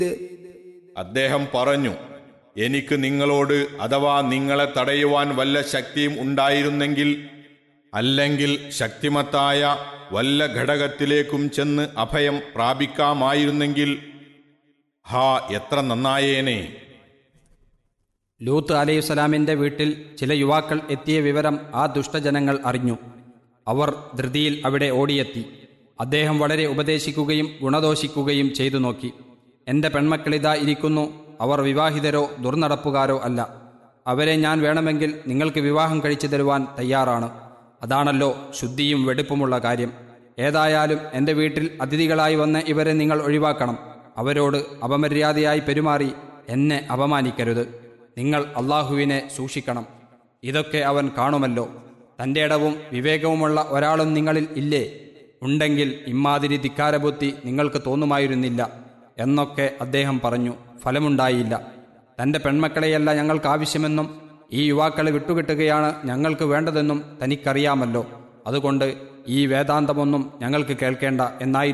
അദ്ദേഹം പറഞ്ഞു എനിക്ക് നിങ്ങളോട് അഥവാ നിങ്ങളെ തടയുവാൻ വല്ല ശക്തിയും ഉണ്ടായിരുന്നെങ്കിൽ അല്ലെങ്കിൽ ശക്തിമത്തായ വല്ല ഘടകത്തിലേക്കും ചെന്ന് അഭയം പ്രാപിക്കാമായിരുന്നെങ്കിൽ ഹാ എത്ര നന്നായേനെ ലൂത്ത് അലൈഹിസ്സലാമിന്റെ വീട്ടിൽ ചില യുവാക്കൾ എത്തിയ വിവരം ആ ദുഷ്ടജനങ്ങൾ അറിഞ്ഞു അവർ ധൃതിയിൽ അവിടെ ഓടിയെത്തി അദ്ദേഹം വളരെ ഉപദേശിക്കുകയും ഗുണദോഷിക്കുകയും ചെയ്തു നോക്കി എന്റെ പെൺമക്കളിതാ ഇരിക്കുന്നു അവർ വിവാഹിതരോ ദുർനടപ്പുകാരോ അല്ല അവരെ ഞാൻ വേണമെങ്കിൽ നിങ്ങൾക്ക് വിവാഹം കഴിച്ചു തരുവാൻ തയ്യാറാണ് അതാണല്ലോ ശുദ്ധിയും വെടുപ്പുമുള്ള കാര്യം ഏതായാലും എൻ്റെ വീട്ടിൽ അതിഥികളായി വന്ന് ഇവരെ നിങ്ങൾ ഒഴിവാക്കണം അവരോട് അപമര്യാദയായി പെരുമാറി എന്നെ അപമാനിക്കരുത് നിങ്ങൾ അള്ളാഹുവിനെ സൂക്ഷിക്കണം ഇതൊക്കെ അവൻ കാണുമല്ലോ തൻ്റെ ഇടവും വിവേകവുമുള്ള ഒരാളും നിങ്ങളിൽ ഇല്ലേ ഉണ്ടെങ്കിൽ ഇമ്മാതിരി ധിക്കാരബുദ്ധി നിങ്ങൾക്ക് തോന്നുമായിരുന്നില്ല എന്നൊക്കെ അദ്ദേഹം പറഞ്ഞു ഫലമുണ്ടായില്ല തൻ്റെ പെൺമക്കളെയല്ല ഞങ്ങൾക്ക് ആവശ്യമെന്നും ഈ യുവാക്കളെ വിട്ടുകിട്ടുകയാണ് ഞങ്ങൾക്ക് വേണ്ടതെന്നും തനിക്കറിയാമല്ലോ അതുകൊണ്ട് ഈ വേദാന്തമൊന്നും ഞങ്ങൾക്ക് കേൾക്കേണ്ട എന്നായിരുന്നു